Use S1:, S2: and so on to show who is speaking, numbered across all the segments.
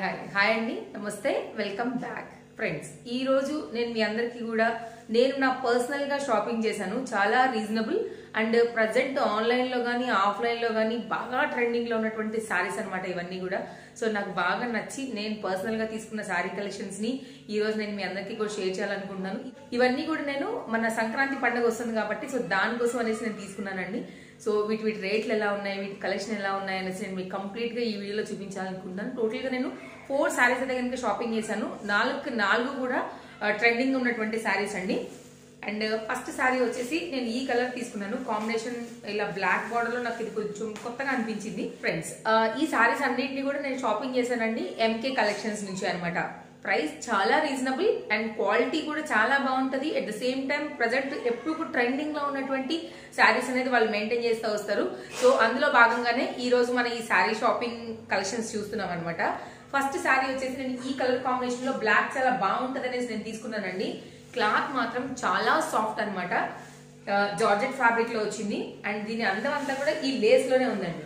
S1: hi hi అండి నమస్తే welcome back friends ఈ రోజు నేను మీ అందరికీ కూడా నేను నా పర్సనల్ గా షాపింగ్ చేశాను చాలా రీజనబుల్ అండ్ ప్రజెంట్ ఆన్లైన్ లో కానీ ఆఫ్లైన్ లో కానీ బాగా ట్రెండింగ్ లో ఉన్నటువంటి సారీస్ అన్నమాట ఇవన్నీ కూడా సో నాకు బాగా నచ్చి నేను పర్సనల్ గా తీసుకున్న సారీ కలెక్షన్స్ ని ఈ రోజు నేను మీ అందరికీ కూడా షేర్ చేయాలనుకుంటున్నాను ఇవన్నీ కూడా నేను మన సంక్రాంతి పండుగ వస్తుంది కాబట్టి సో దానికోసం అనేసి నేను తీసుకున్నానండి సో వీటి వీటి రేట్లు ఎలా ఉన్నాయి వీటి కలెక్షన్ ఎలా ఉన్నాయి అనేసి నేను మీకు కంప్లీట్ గా ఈ వీడియోలో చూపించాలనుకుంటున్నాను టోటల్ గా నేను ఫోర్ శారీస్ అయితే కనుక షాపింగ్ చేశాను నాలుగు నాలుగు కూడా ట్రెండింగ్ ఉన్నటువంటి శారీస్ అండి అండ్ ఫస్ట్ శారీ వచ్చేసి నేను ఈ కలర్ తీసుకున్నాను కాంబినేషన్ ఇలా బ్లాక్ బార్డర్ లో నాకు ఇది కొంచెం కొత్తగా అనిపించింది ఫ్రెండ్స్ ఈ శారీస్ అన్నింటినీ కూడా నేను షాపింగ్ చేశానండి ఎంకే కలెక్షన్స్ నుంచి అన్నమాట ప్రైస్ చాలా రీజనబుల్ అండ్ క్వాలిటీ కూడా చాలా బాగుంటది at the same time present ఎప్పుడు ట్రెండింగ్ లో ఉన్నటువంటి శారీస్ అనేది వాళ్ళు మెయింటైన్ చేస్తూ వస్తారు సో అందులో భాగంగానే ఈ రోజు మన ఈ శారీ షాపింగ్ కలెక్షన్స్ చూస్తున్నాం అనమాట ఫస్ట్ శారీ వచ్చేసి నేను ఈ కలర్ కాంబినేషన్ లో బ్లాక్ చాలా బాగుంటది అనేసి నేను తీసుకున్నానండి క్లాత్ మాత్రం చాలా సాఫ్ట్ అనమాట జార్జెట్ ఫ్యాబ్రిక్ లో వచ్చింది అండ్ దీని అందం అంతా కూడా ఈ లేస్ లోనే ఉందండి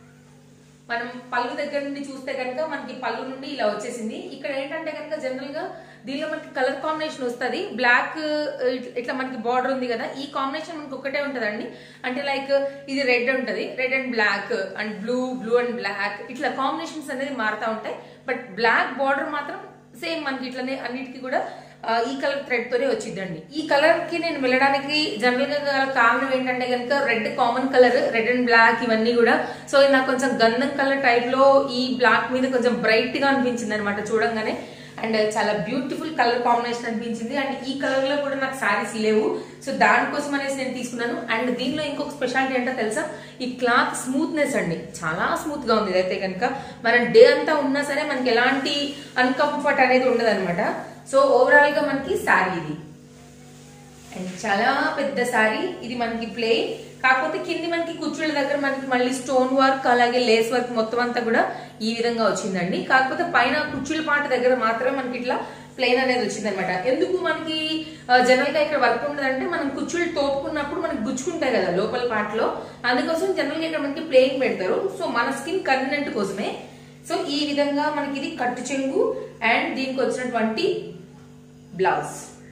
S1: మనం పళ్ళు దగ్గర నుండి చూస్తే కనుక మనకి పళ్ళు నుండి ఇలా వచ్చేసింది ఇక్కడ ఏంటంటే కనుక జనరల్ గా దీనిలో మనకి కలర్ కాంబినేషన్ వస్తుంది బ్లాక్ ఇట్లా మనకి బార్డర్ ఉంది కదా ఈ కాంబినేషన్ మనకి ఒకటే ఉంటదండి అంటే లైక్ ఇది రెడ్ ఉంటది red and black and blue blue and black ఇట్లా కాంబినేషన్స్ అనేది మారుతా ఉంటాయి బట్ బ్లాక్ బార్డర్ మాత్రం సేమ్ మనకి ఇట్లనే అన్నిటికీ కూడా ఈ కలర్ థ్రెడ్ తోనే వచ్చిందండి ఈ కలర్ కి నేను వెళ్ళడానికి జనరల్ గా గల కారణం ఏంటంటే కనుక red common colour red and black ఇవన్నీ కూడా సో ఇది నాకు కొంచెం గంధం కలర్ టైప్ లో ఈ బ్లాక్ మీద కొంచెం బ్రైట్ గా అనిపించింది అనమాట చూడంగానే అండ్ చాలా బ్యూటిఫుల్ కలర్ కాంబినేషన్ అనిపించింది అండ్ ఈ కలర్ లో కూడా నాకు శారీస్ లేవు సో దానికోసం అనేసి నేను తీసుకున్నాను అండ్ దీనిలో ఇంకొక స్పెషాలిటీ ఏంటో తెలుసా ఈ క్లాత్ స్మూత్నెస్ అండి చాలా స్మూత్ గా ఉంది ఇదైతే కనుక మనం డే అంతా ఉన్నా సరే మనకి ఎలాంటి అన్కంఫర్ట్ అనేది ఉండదు అనమాట సో ఓవరాల్ గా మనకి శారీ ఇది అండ్ చాలా పెద్ద శారీ ఇది మనకి ప్లే కాకపోతే కింది మనకి కుచ్చుళ్ళ దగ్గర మనకి మళ్ళీ స్టోన్ వర్క్ అలాగే లేస్ వర్క్ మొత్తం అంతా కూడా ఈ విధంగా వచ్చిందండి కాకపోతే పైన కుచ్చుళ్ళ పాట దగ్గర మాత్రమే మనకి ఇట్లా ప్లెయిన్ అనేది వచ్చింది అనమాట ఎందుకు మనకి జనరల్ గా ఇక్కడ వర్క్ ఉండదంటే మనం కుచ్చుళ్ళు తోపుకున్నప్పుడు మనకి గుచ్చుకుంటాయి కదా లోపల పాటలో అందుకోసం జనరల్ గా ఇక్కడ మనకి ప్లెయిన్ పెడతారు సో మన స్కిన్ కన్వీనెంట్ కోసమే సో ఈ విధంగా మనకి ఇది కట్టు చెంగు అండ్ దీనికి వచ్చినటువంటి బ్లౌజ్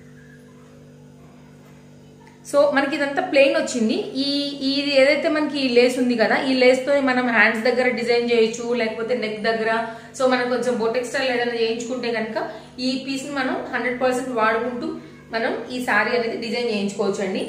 S1: సో మనకి ఇదంతా ప్లెయిన్ వచ్చింది ఈ ఇది ఏదైతే మనకి ఈ లేస్ ఉంది కదా ఈ లేస్ తో మనం హ్యాండ్స్ దగ్గర డిజైన్ చేయొచ్చు లేకపోతే నెక్ దగ్గర సో మనం కొంచెం బొటెక్ స్టైల్ ఏదైనా చేయించుకుంటే కనుక ఈ పీస్ ని మనం హండ్రెడ్ పర్సెంట్ వాడుకుంటూ మనం ఈ శారీ అనేది డిజైన్ చేయించుకోవచ్చు అండి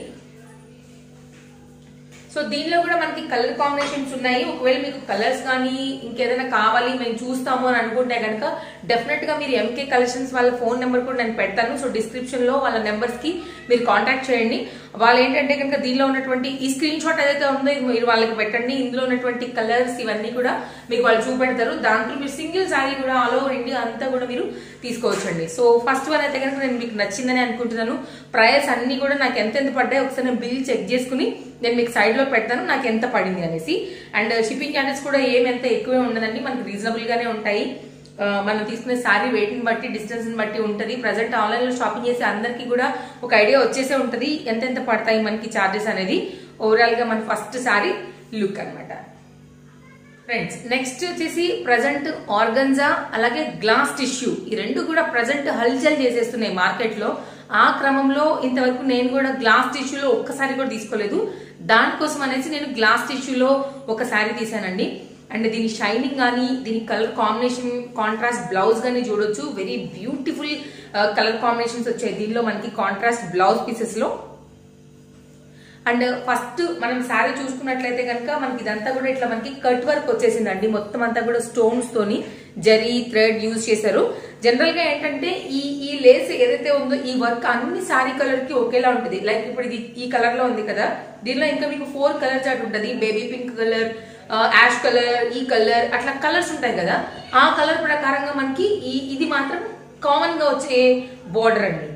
S1: సో దీనిలో కూడా మనకి కలర్ కాంబినేషన్స్ ఉన్నాయి ఒకవేళ మీకు కలర్స్ కానీ ఇంకేదైనా కావాలి మేము చూస్తాము అని అనుకుంటే కనుక డెఫినెట్ గా మీరు ఎంకే కలెక్షన్స్ వాళ్ళ ఫోన్ నెంబర్ కూడా నేను పెడతాను సో డిస్క్రిప్షన్ లో వాళ్ళ నెంబర్స్ కి మీరు కాంటాక్ట్ చేయండి వాళ్ళు ఏంటంటే కనుక దీనిలో ఉన్నటువంటి ఈ స్క్రీన్ షాట్ ఏదైతే ఉందో ఇది మీరు వాళ్ళకి పెట్టండి ఇందులో ఉన్నటువంటి కలర్స్ ఇవన్నీ కూడా మీకు వాళ్ళు చూపెడతారు దాంట్లో మీరు సింగిల్ శారీ కూడా ఆల్ ఓవర్ ఇండియా అంతా కూడా మీరు తీసుకోవచ్చండి సో ఫస్ట్ వన్ అయితే కనుక నేను మీకు నచ్చిందని అనుకుంటున్నాను ప్రైస్ అన్ని కూడా నాకు ఎంత ఎంత పడ్డాయి ఒకసారి నేను బిల్ చెక్ చేసుకుని నేను మీకు సైడ్ లో పెడతాను నాకు ఎంత పడింది అనేసి అండ్ షిప్పింగ్ చార్జెస్ కూడా ఏమి ఎంత ఎక్కువే ఉండదండి మనకి రీజనబుల్ గానే ఉంటాయి మనం తీసుకునే శారీ వెయిట్ ని బట్టి డిస్టెన్స్ ని బట్టి ఉంటుంది ప్రజెంట్ ఆన్లైన్ లో షాపింగ్ చేసే అందరికి కూడా ఒక ఐడియా వచ్చేసే ఉంటది ఎంత ఎంత పడతాయి మనకి చార్జెస్ అనేది ఓవరాల్ గా మన ఫస్ట్ శారీ లుక్ అనమాట ఫ్రెండ్స్ నెక్స్ట్ వచ్చేసి ప్రజెంట్ ఆర్గన్జా అలాగే గ్లాస్ టిష్యూ ఈ రెండు కూడా ప్రజెంట్ హల్చల్ చేసేస్తున్నాయి మార్కెట్ లో ఆ క్రమంలో ఇంతవరకు నేను కూడా గ్లాస్ టిష్యూలో ఒక్కసారి కూడా తీసుకోలేదు దానికోసం అనేసి నేను గ్లాస్ టిష్యూలో ఒక శారీ తీసానండి అండ్ దీని షైనింగ్ కానీ దీని కలర్ కాంబినేషన్ కాంట్రాస్ట్ బ్లౌజ్ కానీ చూడొచ్చు వెరీ బ్యూటిఫుల్ కలర్ కాంబినేషన్స్ వచ్చాయి దీనిలో మనకి కాంట్రాస్ట్ బ్లౌజ్ పీసెస్ లో అండ్ ఫస్ట్ మనం శారీ చూసుకున్నట్లయితే కనుక మనకి ఇదంతా కూడా ఇట్లా మనకి కట్ వర్క్ వచ్చేసిందండి మొత్తం అంతా కూడా స్టోన్స్ తోని జరీ థ్రెడ్ యూజ్ చేశారు జనరల్ గా ఏంటంటే ఈ ఈ లేస్ ఏదైతే ఉందో ఈ వర్క్ అన్ని శారీ కలర్ కి ఒకేలా ఉంటుంది లైక్ ఇప్పుడు ఇది ఈ కలర్ లో ఉంది కదా దీనిలో ఇంకా మీకు ఫోర్ కలర్ చాట్ ఉంటుంది baby pink colour ash colour ఈ కలర్ అట్లా కలర్స్ ఉంటాయి కదా ఆ కలర్ ప్రకారంగా మనకి ఈ ఇది మాత్రం కామన్ గా వచ్చే బోర్డర్ అండి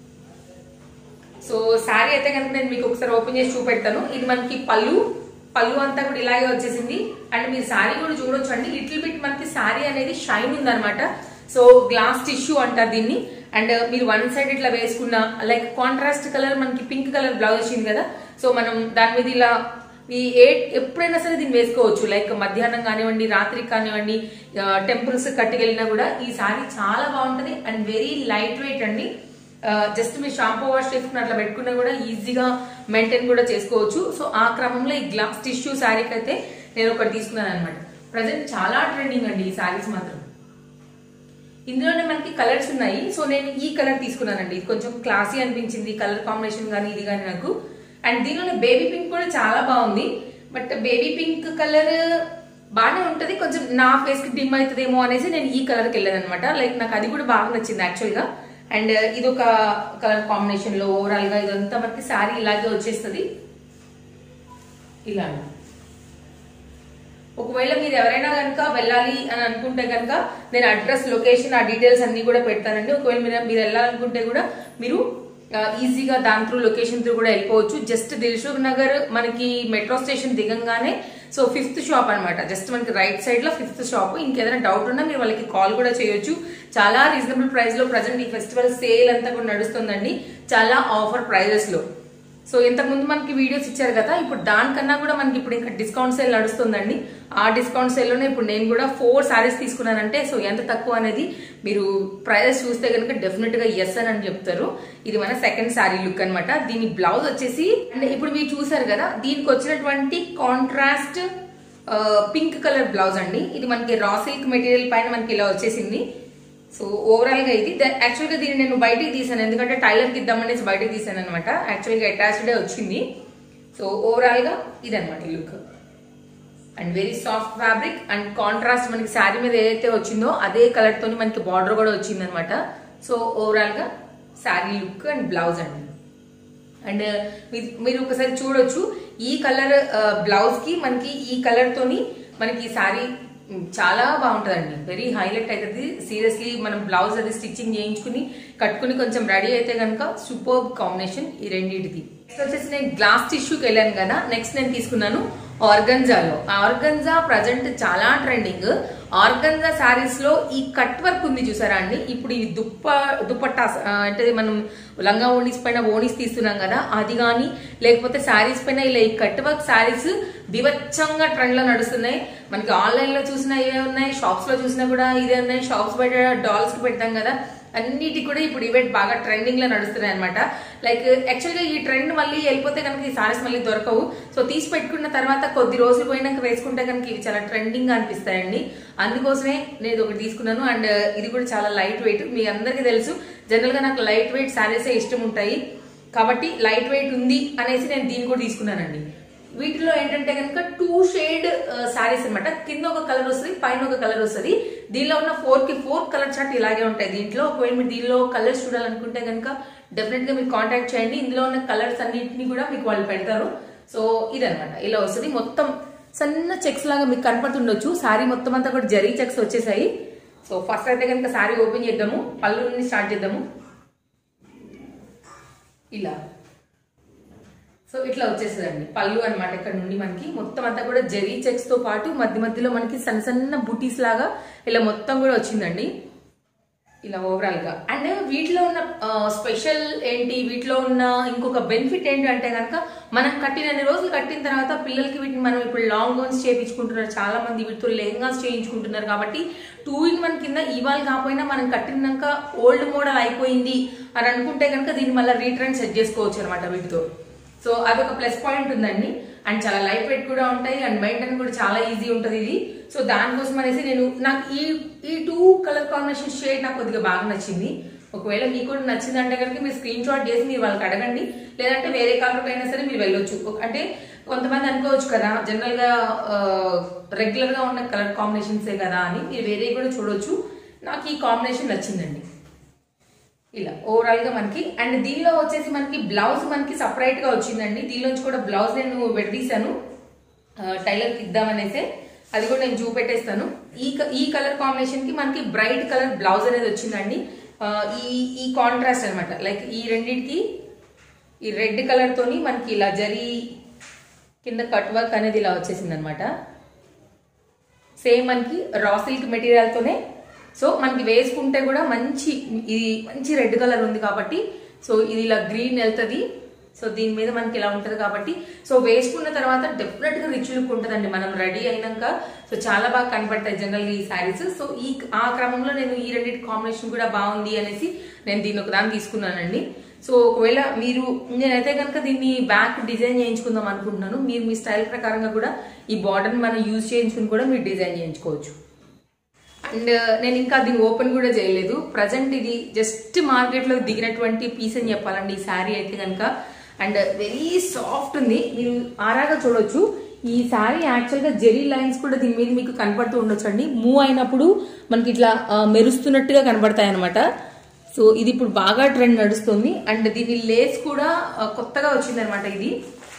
S1: సో శారీ అయితే కనుక నేను మీకు ఒకసారి ఓపెన్ చేసి చూపెడతాను ఇది మనకి పళ్ళు పళ్ళు అంతా కూడా ఇలాగే వచ్చేసింది అండ్ మీరు శారీ కూడా చూడొచ్చు అండి లిటిల్ బిట్ మనకి శారీ అనేది షైన్ ఉందన్నమాట సో గ్లాస్ టిష్యూ అంటారు దీన్ని అండ్ మీరు వన్ సైడ్ ఇట్లా వేసుకున్న లైక్ కాంట్రాస్ట్ కలర్ మనకి పింక్ కలర్ బ్లౌజ్ వచ్చింది కదా సో మనం దాని మీద ఇలా ఈ ఏ ఎప్పుడైనా సరే దీన్ని వేసుకోవచ్చు లైక్ మధ్యాహ్నం కానివ్వండి రాత్రి కానివ్వండి టెంపుల్స్ కట్టుకెళ్ళినా కూడా ఈ సారీ చాలా బాగుంటది అండ్ వెరీ లైట్ వెయిట్ అండి జస్ట్ మీరు షాంపూ వాష్ చేసుకుని అట్లా పెట్టుకున్నా కూడా ఈజీగా మెయింటైన్ కూడా చేసుకోవచ్చు సో ఆ క్రమంలో ఈ గ్లాస్ టిష్యూ శారీకి అయితే నేను ఒకటి తీసుకున్నాను అనమాట ప్రజెంట్ చాలా ట్రెండింగ్ అండి ఈ శారీస్ మాత్రం ఇందులోనే మనకి కలర్స్ ఉన్నాయి సో నేను ఈ కలర్ తీసుకున్నానండి ఇది కొంచెం క్లాసీ అనిపించింది కలర్ కాంబినేషన్ కానీ ఇది కానీ నాకు అండ్ దీనిలోనే బేబీ పింక్ కూడా చాలా బాగుంది బట్ బేబీ పింక్ కలర్ బాగానే ఉంటది కొంచెం నా ఫేస్ కి డిమ్ అవుతుందేమో అనేసి నేను ఈ కలర్కి వెళ్ళాను అనమాట లైక్ నాకు అది కూడా బాగా నచ్చింది యాక్చువల్ గా అండ్ ఇది ఒక కలర్ కాంబినేషన్ లో ఓవరాల్ గా ఇదంతా మనకి శారీ ఇలాగే వచ్చేస్తుంది ఇలా ఒకవేళ మీరు ఎవరైనా కనుక వెళ్ళాలి అని అనుకుంటే కనుక నేను అడ్రస్ లొకేషన్ ఆ డీటెయిల్స్ అన్ని కూడా పెడతానండి ఒకవేళ మీరు మీరు వెళ్ళాలనుకుంటే కూడా మీరు ఆ, ఈజీగా దాని త్రూ లొకేషన్ త్రూ కూడా వెళ్ళిపోవచ్చు జస్ట్ దిల్సుఖ్ నగర్ మనకి మెట్రో స్టేషన్ దిగంగానే సో ఫిఫ్త్ షాప్ అన్నమాట జస్ట్ మనకి రైట్ సైడ్ లో ఫిఫ్త్ షాప్ ఇంకేదైనా డౌట్ ఉన్నా మీరు వాళ్ళకి కాల్ కూడా చేయొచ్చు చాలా రీజనబుల్ ప్రైస్ లో ప్రజెంట్ ఈ ఫెస్టివల్ సేల్ అంతా కూడా నడుస్తుందండి చాలా ఆఫర్ ప్రైజెస్ లో సో ఇంతకు ముందు మనకి వీడియోస్ ఇచ్చారు కదా ఇప్పుడు దానికన్నా కూడా మనకి ఇప్పుడు ఇంకా డిస్కౌంట్ సేల్ నడుస్తుందండి ఆ డిస్కౌంట్ సేల్ లోనే ఇప్పుడు నేను కూడా ఫోర్ సారీస్ తీసుకున్నానంటే సో ఎంత తక్కువ అనేది మీరు ప్రైజెస్ చూస్తే కనుక డెఫినెట్ గా ఎస్ అని అని చెప్తారు ఇది మన సెకండ్ సారీ లుక్ అన్నమాట దీని బ్లౌజ్ వచ్చేసి అంటే ఇప్పుడు మీరు చూసారు కదా దీనికి వచ్చినటువంటి కాంట్రాస్ట్ పింక్ కలర్ బ్లౌజ్ అండి ఇది మనకి రా సిల్క్ మెటీరియల్ పైన మనకి ఇలా వచ్చేసింది సో ఓవరాల్ గా ఇది యాక్చువల్ గా దీన్ని నేను బయటికి తీసాను ఎందుకంటే టైలర్ కి ఇద్దామనేసి బయటికి తీసాను అనమాట యాక్చువల్ గా అటాచ్డ్ వచ్చింది సో ఓవరాల్ గా ఇదనమాట ఈ look and very soft fabric and contrast మనకి శారీ మీద ఏదైతే వచ్చిందో అదే కలర్ తోని మనకి బార్డర్ కూడా వచ్చింది అనమాట సో ఓవరాల్ గా శారీ లుక్ అండ్ బ్లౌజ్ అండి అండ్ మీ- మీరు ఒకసారి చూడొచ్చు ఈ కలర్ బ్లౌజ్ కి మనకి ఈ కలర్ తోని మనకి ఈ సారీ చాలా బాగుంటదండి వెరీ హైలైట్ అవుతుంది సీరియస్లీ మనం బ్లౌజ్ అది స్టిచ్చింగ్ చేయించుకుని కట్టుకుని కొంచెం రెడీ అయితే కనుక సూపర్ కాంబినేషన్ ఈ రెండింటిది నెక్స్ట్ వచ్చేసి నేను గ్లాస్ టిష్యూకి వెళ్ళాను కదా నెక్స్ట్ నేను తీసుకున్నాను ఆర్గంజాలో ఆర్గంజా ప్రజెంట్ చాలా ట్రెండింగ్ ఆర్గంజా శారీస్ లో ఈ కట్ వర్క్ ఉంది చూసారా అండి ఇప్పుడు ఈ దుప్ప దుప్పట్టా ఆ, అంటే మనం లంగా ఓణీస్ పైన ఓణీస్ తీస్తున్నాం కదా అది కానీ లేకపోతే శారీస్ పైన ఇలా ఈ కట్ వర్క్ శారీస్ వివచ్చంగా ట్రెండ్ లో నడుస్తున్నాయి మనకి ఆన్లైన్ లో చూసినా ఇవే ఉన్నాయి షాప్స్ లో చూసినా కూడా ఇదే ఉన్నాయి షాప్స్ బయట డాల్స్ కి పెడతాం కదా అన్నిటి కూడా ఇప్పుడు ఈవెంట్ బాగా ట్రెండింగ్ లో నడుస్తున్నాయి అనమాట లైక్ యాక్చువల్ గా ఈ ట్రెండ్ మళ్ళీ వెళ్ళిపోతే కనుక ఈ సారీస్ మళ్ళీ దొరకవు సో తీసి పెట్టుకున్న తర్వాత కొద్ది రోజులు పోయినాక వేసుకుంటే కనుక ఇవి చాలా ట్రెండింగ్ గా అనిపిస్తాయండి అందుకోసమే నేను ఇది ఒకటి తీసుకున్నాను అండ్ ఇది కూడా చాలా లైట్ వెయిట్ మీ అందరికీ తెలుసు జనరల్ గా నాకు లైట్ వెయిట్ సారీసే ఇష్టం ఉంటాయి కాబట్టి లైట్ వెయిట్ ఉంది అనేసి నేను దీన్ని కూడా తీసుకున్నానండి వీటిలో ఏంటంటే కనుక టూ షేడ్ శారీస్ అన్నమాట కింద ఒక కలర్ వస్తుంది పైన ఒక కలర్ వస్తుంది దీనిలో ఉన్న ఫోర్ కి ఫోర్ కలర్ చార్ట్ ఇలాగే ఉంటాయి దీంట్లో ఒకవేళ మీరు దీనిలో కలర్స్ చూడాలనుకుంటే కనుక డెఫినెట్ గా మీరు కాంటాక్ట్ చేయండి ఇందులో ఉన్న కలర్స్ అన్నింటినీ కూడా మీకు వాళ్ళు పెడతారు సో ఇదనమాట ఇలా వస్తుంది మొత్తం సన్న చెక్స్ లాగా మీకు కనపడుతుండొచ్చు శారీ మొత్తం అంతా కూడా జరీ చెక్స్ వచ్చేసాయి సో ఫస్ట్ అయితే కనుక శారీ ఓపెన్ చేద్దాము పళ్ళు నుండి స్టార్ట్ చేద్దాము ఇలా సో ఇట్లా వచ్చేస్తుందండి పళ్ళు అన్నమాట ఇక్కడ నుండి మనకి మొత్తం అంతా కూడా జరీ చెక్స్ తో పాటు మధ్య మధ్యలో మనకి సన్న సన్న బుటీస్ లాగా ఇలా మొత్తం కూడా వచ్చిందండి ఇలా ఓవరాల్ గా అండ్ వీటిలో ఉన్న స్పెషల్ ఏంటి వీటిలో ఉన్న ఇంకొక బెనిఫిట్ ఏంటి అంటే కనుక మనం కట్టినన్ని రోజులు కట్టిన తర్వాత పిల్లలకి వీటిని మనం ఇప్పుడు లాంగ్ గౌన్స్ చేయించుకుంటున్నారు చాలా మంది వీటితో లెహంగాస్ చేయించుకుంటున్నారు కాబట్టి టూ ఇన్ వన్ కింద ఇవాళ కాకపోయినా మనం కట్టినాక ఓల్డ్ మోడల్ అయిపోయింది అని అనుకుంటే కనుక దీన్ని మళ్ళీ రీట్రెండ్ సెట్ చేసుకోవచ్చు అనమాట వీటితో సో అదొక ప్లస్ పాయింట్ ఉందండి అండ్ చాలా లైట్ వెయిట్ కూడా ఉంటాయి అండ్ మెయింటైన్ కూడా చాలా ఈజీ ఉంటుంది ఇది సో దానికోసం అనేసి నేను నాకు ఈ ఈ టూ కలర్ కాంబినేషన్ షేడ్ నాకు కొద్దిగా బాగా నచ్చింది ఒకవేళ మీకు కూడా నచ్చిందంటే కనుక మీరు స్క్రీన్ షాట్ చేసి మీరు వాళ్ళకి అడగండి లేదంటే వేరే కలర్ అయినా సరే మీరు వెళ్ళొచ్చు ఒక- అంటే కొంతమంది అనుకోవచ్చు కదా జనరల్ గా రెగ్యులర్ గా ఉన్న కలర్ కాంబినేషన్సే కదా అని మీరు వేరే కూడా చూడొచ్చు నాకు ఈ కాంబినేషన్ నచ్చిందండి ఇలా ఓవరాల్ గా మనకి అండ్ దీనిలో వచ్చేసి మనకి బ్లౌజ్ మనకి సపరేట్ గా వచ్చిందండి దీనిలోంచి కూడా బ్లౌజ్ నేను విడదీశాను టైలర్ కి ఇద్దామనేసే అది కూడా నేను చూపెట్టేస్తాను ఈ క- ఈ కలర్ కాంబినేషన్ కి మనకి బ్రైట్ కలర్ బ్లౌజ్ అనేది వచ్చిందండి ఆ, ఈ ఈ కాంట్రాస్ట్ అన్నమాట లైక్ ఈ రెండింటికి ఈ రెడ్ కలర్ తోని మనకి ఇలా జరీ కింద కట్ వర్క్ అనేది ఇలా వచ్చేసింది అనమాట సేమ్ మనకి రా సిల్క్ మెటీరియల్ తోనే సో మనకి వేసుకుంటే కూడా మంచి ఇది మంచి రెడ్ కలర్ ఉంది కాబట్టి సో ఇది ఇలా గ్రీన్ వెళ్తుంది సో దీని మీద మనకి ఇలా ఉంటది కాబట్టి సో వేసుకున్న తర్వాత డెఫినెట్ గా రిచ్ లుక్ ఉంటదండి మనం రెడీ అయినాక సో చాలా బాగా కనపడతాయి జనరల్ ఈ శారీస్ సో ఈ ఆ క్రమంలో నేను ఈ రెండింటి కాంబినేషన్ కూడా బాగుంది అనేసి నేను దీన్ని ఒక దాన్ని తీసుకున్నానండి సో ఒకవేళ మీరు నేనైతే కనుక దీన్ని బ్యాక్ డిజైన్ చేయించుకుందాం అనుకుంటున్నాను మీరు మీ స్టైల్ ప్రకారంగా కూడా ఈ బార్డర్ మనం యూజ్ చేయించుకుని కూడా మీరు డిజైన్ చేయించుకోవచ్చు అండ్ నేను ఇంకా దీన్ని ఓపెన్ కూడా చేయలేదు ప్రజెంట్ ఇది జస్ట్ మార్కెట్లో దిగినటువంటి పీస్ అని చెప్పాలండి ఈ శారీ అయితే కనుక అండ్ వెరీ సాఫ్ట్ ఉంది మీరు ఆరాగా చూడొచ్చు ఈ శారీ యాక్చువల్గా జెరీ లైన్స్ కూడా దీని మీద మీకు కనపడుతూ ఉండొచ్చు అండి మూవ్ అయినప్పుడు మనకి ఇట్లా ఆ, మెరుస్తున్నట్టుగా కనబడతాయి అనమాట సో ఇది ఇప్పుడు బాగా ట్రెండ్ నడుస్తుంది అండ్ దీని లేస్ కూడా ఆ, కొత్తగా వచ్చింది అనమాట ఇది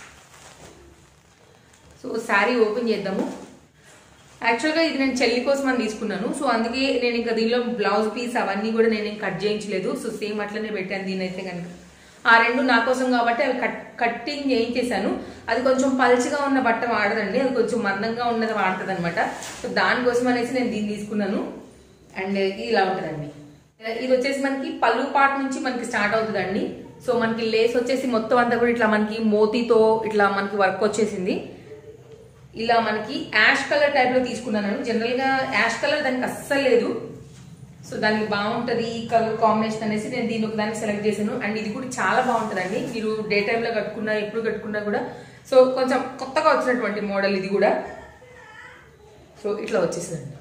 S1: సో శారీ ఓపెన్ చేద్దాము యాక్చువల్గా ఇది నేను చెల్లి కోసం అని తీసుకున్నాను సో అందుకే నేను ఇంకా దీనిలో బ్లౌజ్ పీస్ అవన్నీ కూడా నేను ఏం కట్ చేయించలేదు సో సేమ్ అట్లనే పెట్టాను దీని అయితే కనుక ఆ రెండు నా కోసం కాబట్టి అవి కట్ కట్టింగ్ చేయించేశాను అది కొంచెం పల్చగా ఉన్న బట్ట వాడదండి అది కొంచెం మందంగా ఉన్నది వాడుతుంది అనమాట సో దానికోసం అనేసి నేను దీన్ని తీసుకున్నాను అండ్ ఇది ఇలా ఉంటుందండి ఇది వచ్చేసి మనకి పళ్ళు పాట నుంచి మనకి స్టార్ట్ అవుతుందండి సో మనకి లేస్ వచ్చేసి మొత్తం అంతా కూడా ఇట్లా మనకి మోతీతో ఇట్లా మనకి వర్క్ వచ్చేసింది ఇలా మనకి యాష్ కలర్ టైప్ లో తీసుకున్నాను జనరల్ గా యాష్ కలర్ దానికి అస్సలు లేదు సో దానికి బాగుంటది ఈ కలర్ కాంబినేషన్ అనేసి నేను దీని ఒక దాన్ని సెలెక్ట్ చేశాను అండ్ ఇది కూడా చాలా బాగుంటదండి మీరు డే టైమ్ లో కట్టుకున్నా ఎప్పుడు కట్టుకున్నా కూడా సో కొంచెం కొత్తగా వచ్చినటువంటి మోడల్ ఇది కూడా సో ఇట్లా వచ్చేసిందండి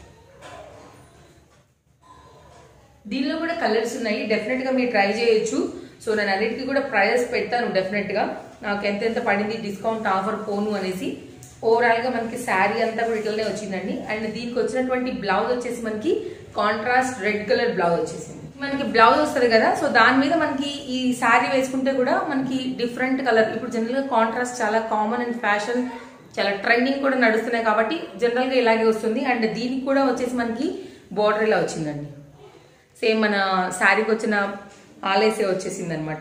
S1: దీనిలో కూడా కలర్స్ ఉన్నాయి డెఫినెట్ గా మీరు ట్రై చేయొచ్చు సో నేను అన్నిటికీ కూడా ప్రైజెస్ పెడతాను డెఫినెట్ గా నాకు ఎంత ఎంత పడింది డిస్కౌంట్ ఆఫర్ పోను అనేసి ఓవరాల్ గా మనకి శారీ అంతా కూడా ఇట్లనే వచ్చిందండి అండ్ దీనికి వచ్చినటువంటి బ్లౌజ్ వచ్చేసి మనకి కాంట్రాస్ట్ రెడ్ కలర్ బ్లౌజ్ వచ్చేసింది మనకి బ్లౌజ్ వస్తుంది కదా సో దాని మీద మనకి ఈ శారీ వేసుకుంటే కూడా మనకి డిఫరెంట్ కలర్ ఇప్పుడు జనరల్ గా కాంట్రాస్ట్ చాలా కామన్ అండ్ ఫ్యాషన్ చాలా ట్రెండింగ్ కూడా నడుస్తున్నాయి కాబట్టి జనరల్ గా ఇలాగే వస్తుంది అండ్ దీనికి కూడా వచ్చేసి మనకి బార్డర్ ఇలా వచ్చిందండి సేమ్ మన శారీకి వచ్చిన ఆలేసే వచ్చేసింది అనమాట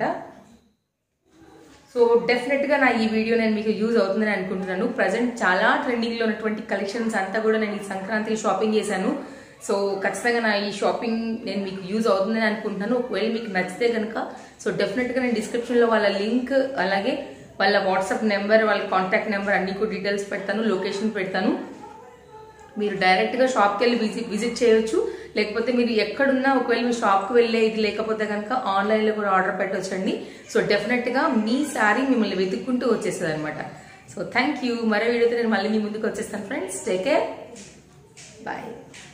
S1: సో డెఫినెట్ గా నా ఈ వీడియో నేను మీకు యూజ్ అవుతుందని అనుకుంటున్నాను ప్రజెంట్ చాలా ట్రెండింగ్ లో ఉన్నటువంటి కలెక్షన్స్ అంతా కూడా నేను ఈ సంక్రాంతికి షాపింగ్ చేశాను సో ఖచ్చితంగా నా ఈ షాపింగ్ నేను మీకు యూజ్ అవుతుందని అనుకుంటున్నాను ఒకవేళ మీకు నచ్చితే కనుక సో డెఫినెట్ గా నేను డిస్క్రిప్షన్ లో వాళ్ళ లింక్ అలాగే వాళ్ళ వాట్సాప్ నెంబర్ వాళ్ళ కాంటాక్ట్ నెంబర్ అన్ని కూడా డీటెయిల్స్ పెడతాను లొకేషన్ పెడతాను మీరు డైరెక్ట్ గా షాప్కి వెళ్ళి విజిట్ విజిట్ చేయొచ్చు లేకపోతే మీరు ఎక్కడున్నా ఒకవేళ మీ షాప్కి వెళ్ళే ఇది లేకపోతే కనుక ఆన్లైన్ లో కూడా ఆర్డర్ పెట్టవచ్చండి సో డెఫినెట్ గా మీ శారీ మిమ్మల్ని వెతుక్కుంటూ వచ్చేస్తుంది అనమాట సో థ్యాంక్ యూ మరో వీడియోతో నేను మళ్ళీ మీ ముందుకు వచ్చేస్తాను ఫ్రెండ్స్ టేక్ కేర్ బాయ్